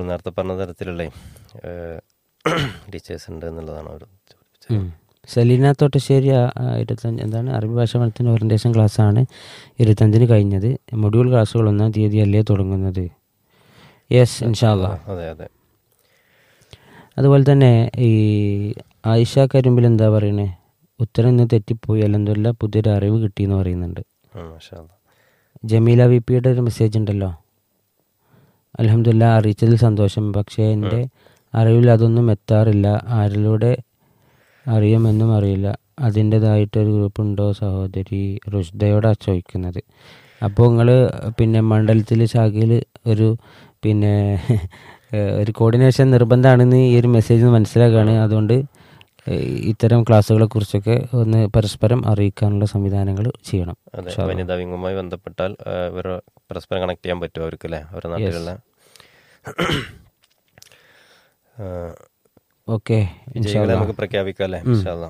നമ്മൾ നേരത്തെ പറഞ്ഞ തരത്തിലുള്ള ടീച്ചേഴ്സ് ഉണ്ട് എന്നുള്ളതാണ് അവർ ചോദിച്ചത് ഉം. സെലീന തോട്ടശ്ശേരി ആ, ആ, ഇരുപത്തഞ്ച് എന്താണ് അറബി ഭാഷ പഠനത്തിൻ്റെ ഓറിയൻറ്റേഷൻ ക്ലാസ്സാണ് ഇരുപത്തഞ്ചിന് കഴിഞ്ഞത് മൊഡ്യൂൾ ക്ലാസ്സുകൾ ഒന്നാം തീയതി അല്ലേ തുടങ്ങുന്നത് യെസ് ഇൻഷാല്ല അതെ അതെ അതുപോലെ തന്നെ ഈ ആയിഷ കരിമ്പിൽ എന്താ പറയണേ ഉത്തരം ഇന്ന് തെറ്റിപ്പോയി അല്ലെന്തല്ല പുതിയൊരു അറിവ് കിട്ടിയെന്ന് പറയുന്നുണ്ട് ഉം, മാഷാ അല്ലാ. ജമീല വി പിയുടെ ഒരു മെസ്സേജ് ഉണ്ടല്ലോ അലഹമില്ല അറിയിച്ചതിൽ സന്തോഷം പക്ഷേ എൻ്റെ അറിവിൽ അതൊന്നും എത്താറില്ല ആരിലൂടെ അറിയുമെന്നും അറിയില്ല അതിൻ്റെതായിട്ടൊരു ഗ്രൂപ്പ് ഉണ്ടോ സഹോദരി റുഷ്ദയോടാ ചോദിക്കുന്നത് അപ്പോൾ നിങ്ങൾ പിന്നെ മണ്ഡലത്തിൽ ശാഖയിൽ ഒരു പിന്നെ ഏഹ്, ഒരു കോർഡിനേഷൻ നിർബന്ധമാണെന്ന് ഈ ഒരു മെസ്സേജ് മനസ്സിലാക്കുകയാണ് അതുകൊണ്ട് ഏഹ്, ഇത്തരം ക്ലാസ്സുകളെ കുറിച്ചൊക്കെ ഒന്ന് പരസ്പരം അറിയിക്കാനുള്ള സംവിധാനങ്ങൾ ചെയ്യണം അതെ വനിതാ വിങ്ങുമായി ബന്ധപ്പെട്ടാൽ ആ, ഇവർ പരസ്പരം കണക്ട് ചെയ്യാൻ പറ്റും അവർക്ക് അല്ലേ അവരുടെ നാട്ടിലുള്ള ആ, ഓക്കെ വിജയികളെ നമുക്ക് പ്രഖ്യാപിക്കാം അല്ലേ ഇൻഷാ അല്ലാ.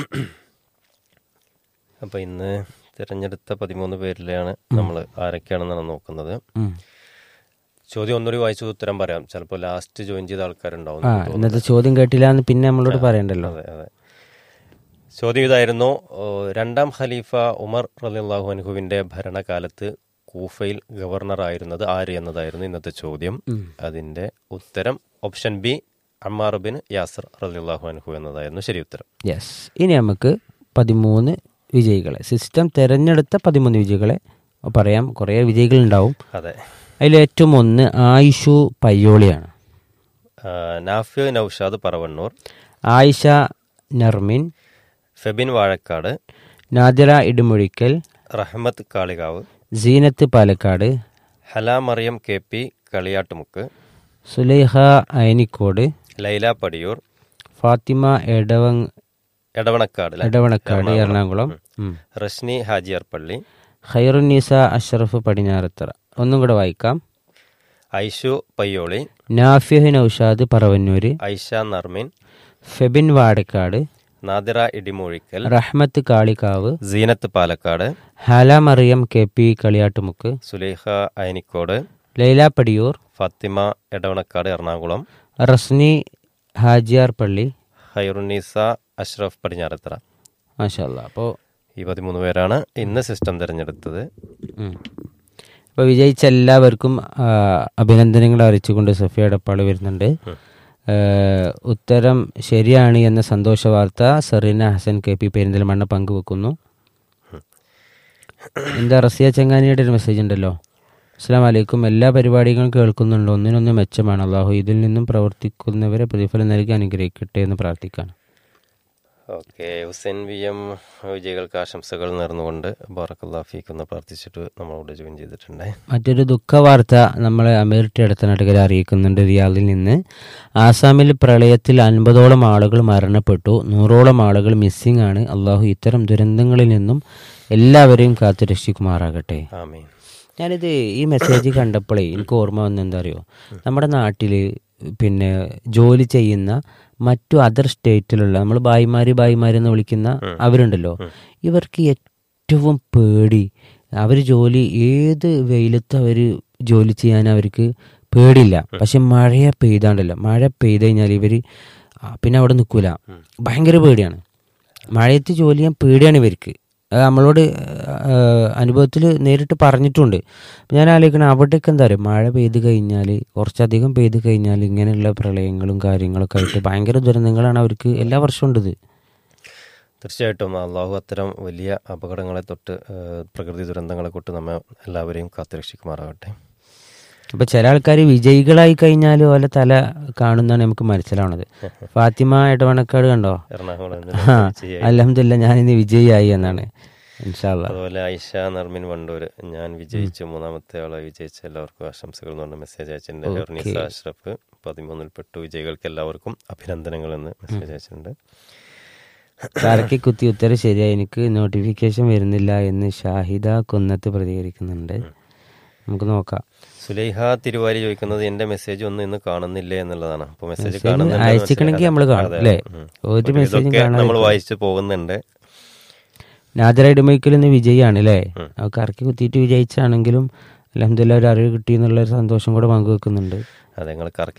അപ്പൊ ഇന്ന് തിരഞ്ഞെടുത്ത പതിമൂന്ന് പേരിലാണ് നമ്മൾ ആരൊക്കെയാണെന്നാണ് നോക്കുന്നത് ചോദ്യം ഒന്നുകൂടി വായിച്ചു ഉത്തരം പറയാം ചിലപ്പോൾ ലാസ്റ്റ് ജോയിൻ ചെയ്ത ആൾക്കാരുണ്ടാവും ആ ഇന്നത്തെ ചോദ്യം കേട്ടില്ല എന്ന് പിന്നെ നമ്മളോട് പറയണ്ടല്ലോ അതെ അതെ ചോദ്യം ഇതായിരുന്നു ഓ, രണ്ടാം ഖലീഫ ഉമർ റലിള്ളാഹു അൻഹുവിന്റെ ഭരണകാലത്ത് കൂഫയിൽ ഗവർണർ ആയിരുന്നത് ആര് എന്നതായിരുന്നു ഇന്നത്തെ ചോദ്യം അതിന്റെ ഉത്തരം option B Ammar bin Yasir റലിള്ളാഹു അൻഹു എന്നതായിരുന്നു ശരി ഉത്തരം യെസ് ഇനി നമുക്ക് പതിമൂന്ന് വിജയികളെ സിസ്റ്റം തിരഞ്ഞെടുത്ത പതിമൂന്ന് വിജയികളെ പറയാം കുറേ വിജയികളുണ്ടാവും അതെ അതിൽ ഏറ്റവും ഒന്ന് ആയിഷു പയ്യോളിയാണ് ആ, നാഫിയ നൌഷാദ് പറവണ്ണൂർ ആയിഷ നർമിൻ ഫെബിൻ വാഴക്കാട് നാദിറ ഇടുമുഴിക്കൽ റഹ്മത്ത് കാളികാവ് സീനത്ത് പാലക്കാട് ഹല മറിയം കെ പി കളിയാട്ടുമുക്ക് സുലൈഹ അയനിക്കോട് ലൈല പടിയൂർ ഫാത്തിമ എടവങ് എടവണക്കാട് അല്ലേ? എടവണക്കാട് എറണാകുളം ഉം. റഷ്നി ഹാജിയാർപള്ളി ഖൈറുന്നീസ അഷ്റഫ് പടിഞ്ഞാറത്തറ ഒന്നും കൂടെ വായിക്കാം ഐഷു പയ്യോളി നാഫിഹ് നൌഷാദ് പറവന്നൂര് ഐഷ നർമിൻ ഫെബിൻ വാടക്കാട് നാദിറ ഇടിമൂഴിക്കൽ റഹ്മത്ത് കാളികാവ് സീനത്ത് പാലക്കാട് ഹാല മറിയം കെ പി കളിയാട്ടുമുക്ക് സുലൈഖ അയനിക്കോട് ലൈല പടിയൂർ ഫാത്തിമ എടവണക്കാട് എറണാകുളം റസ്നി ഹാജിയാർ പള്ളി ഹൈറുന്നീസ അഷ്റഫ് പടിഞ്ഞാറത്തറ മാഷല്ല അപ്പോൾ ഈ പതിമൂന്ന് പേരാണ് ഇന്ന് സിസ്റ്റം തിരഞ്ഞെടുത്തത് അപ്പോൾ വിജയിച്ച എല്ലാവർക്കും ആ, അഭിനന്ദനങ്ങൾ അറിയിച്ചുകൊണ്ട് സഫിയ എടപ്പാള് വരുന്നുണ്ട് ആ, ഉത്തരം ശരിയാണ് എന്ന സന്തോഷ വാർത്ത സെറീന ഹസൻ കെ പി പെരിന്തൽമണ്ണ പങ്കുവെക്കുന്നു എന്താ റസിയ ചങ്ങാനിയുടെ ഒരു മെസ്സേജ് ഉണ്ടല്ലോ അസ്സാം വലൈക്കും എല്ലാ പരിപാടികളും കേൾക്കുന്നുണ്ട് ഒന്നിനൊന്ന് മെച്ചമാണ് അള്ളാഹു ഇതിൽ നിന്നും പ്രവർത്തിക്കുന്നവരെ പ്രതിഫലം നൽകി അനുഗ്രഹിക്കട്ടെ എന്ന് പ്രാർത്ഥിക്കാണ് ഓക്കെ ഹുസൈൻ വി എം വിജയികൾക്ക് ആശംസകൾ നേർന്നുകൊണ്ട് ബാറക്കല്ലാഫീക്ക് എന്ന് പ്രാർത്ഥിച്ചിട്ട് നമ്മളോട് ജോയിൻ ചെയ്തിട്ടുണ്ട് മറ്റൊരു ദുഃഖ വാർത്ത നമ്മളെ അമീർട്ടി അടുത്ത നാട്ടുകാർ അറിയിക്കുന്നുണ്ട് റിയാദിൽ നിന്ന് ആസാമിൽ പ്രളയത്തിൽ അൻപതോളം ആളുകൾ മരണപ്പെട്ടു നൂറോളം ആളുകൾ മിസ്സിംഗ് ആണ് അള്ളാഹു ഇത്തരം ദുരന്തങ്ങളിൽ നിന്നും എല്ലാവരെയും കാത്തു രക്ഷിക്കുമാറാകട്ടെ ആമീൻ ഞാനിത് ഈ മെസ്സേജ് കണ്ടപ്പോഴേ എനിക്ക് ഓർമ്മ വന്ന എന്താ അറിയോ നമ്മുടെ നാട്ടിൽ പിന്നെ ജോലി ചെയ്യുന്ന മറ്റു അതർ സ്റ്റേറ്റിലുള്ള നമ്മൾ ബായിമാര് ബായിമാര് എന്ന് വിളിക്കുന്ന അവരുണ്ടല്ലോ ഇവർക്ക് ഏറ്റവും പേടി അവർ ജോലി ഏത് വെയിലത്ത് അവർ ജോലി ചെയ്യാൻ അവർക്ക് പേടിയില്ല പക്ഷെ മഴ പെയ്താണ്ടല്ലോ മഴ പെയ്ത് കഴിഞ്ഞാൽ ഇവർ പിന്നെ അവിടെ നിൽക്കൂല ഭയങ്കര പേടിയാണ് മഴയത്ത് ജോലി ചെയ്യാൻ പേടിയാണ് ഇവർക്ക് അത് നമ്മളോട് അനുഭവത്തിൽ നേരിട്ട് പറഞ്ഞിട്ടുണ്ട് അപ്പം ഞാൻ ആലോചിക്കണം അവിടെയൊക്കെ എന്താ പറയുക മഴ പെയ്ത് കഴിഞ്ഞാൽ കുറച്ചധികം പെയ്ത് കഴിഞ്ഞാൽ ഇങ്ങനെയുള്ള പ്രളയങ്ങളും കാര്യങ്ങളൊക്കെ ആയിട്ട് ഭയങ്കര ദുരന്തങ്ങളാണ് അവർക്ക് എല്ലാ വർഷവും ഉണ്ട് ഇത് തീർച്ചയായിട്ടും അള്ളാഹു അത്തരം വലിയ അപകടങ്ങളെ തൊട്ട് ഏഹ്, പ്രകൃതി ദുരന്തങ്ങളെ തൊട്ട് നമ്മെ എല്ലാവരെയും കാത്തുരക്ഷിക്കുമാറാകട്ടെ അപ്പൊ ചില ആൾക്കാർ വിജയികളായി കഴിഞ്ഞാൽ ഓലെ തല കാണുന്നതാണ് നമുക്ക് മനസ്സിലാവണത് ഫാത്തിമ ഇടവണക്കാട് കണ്ടോ എറണാകുളം ആ അലഹമില്ല ഞാൻ ഇന്ന് വിജയിയായി എന്നാണ് ഇൻഷാല്ല അതുപോലെ ഐഷ നർമിൻ വണ്ടൂർ ഞാൻ വിജയിച്ചു മൂന്നാമത്തെ ആളെ വിജയിച്ച എല്ലാവർക്കും ആശംസകൾ എന്ന് പറഞ്ഞ മെസ്സേജ് അയച്ചിട്ടുണ്ട് ഹെർണിസ അഷ്റഫ് പതിമൂന്നിൽപ്പെട്ടു വിജയികൾക്ക് എല്ലാവർക്കും അഭിനന്ദനങ്ങൾ എന്ന് മെസ്സേജ് അയച്ചിട്ടുണ്ട് കറക്കി കുത്തി ഉത്തരം ശരിയായി എനിക്ക് നോട്ടിഫിക്കേഷൻ വരുന്നില്ല എന്ന് ഷാഹിദ കുന്നത്ത് പ്രതികരിക്കുന്നുണ്ട് നമുക്ക് നോക്കാം സുലൈഹ തിരുവാരി ചോദിക്കുന്നത് എന്റെ മെസ്സേജ് ഒന്നും ഇന്ന് കാണുന്നില്ലേ എന്നുള്ളതാണ് അപ്പൊ മെസ്സേജ് Message അയച്ചിക്കണമെങ്കിൽ നമ്മള് കാണും, അല്ലേ? ഒരു message ഉം നമ്മൾ വായിച്ചു പോകുന്നുണ്ട് നാദര ഇടുമയ്ക്കൽ ഇന്ന് വിജയിയാണ് അല്ലേ അത് കറക്കി കുത്തിയിട്ട് വിജയിച്ചാണെങ്കിലും അലഹമില്ല ഒരു അറിവ് കിട്ടി എന്നുള്ള ഒരു സന്തോഷം കൂടെ പങ്കുവെക്കുന്നുണ്ട് അതെ നിങ്ങൾ കറക്കി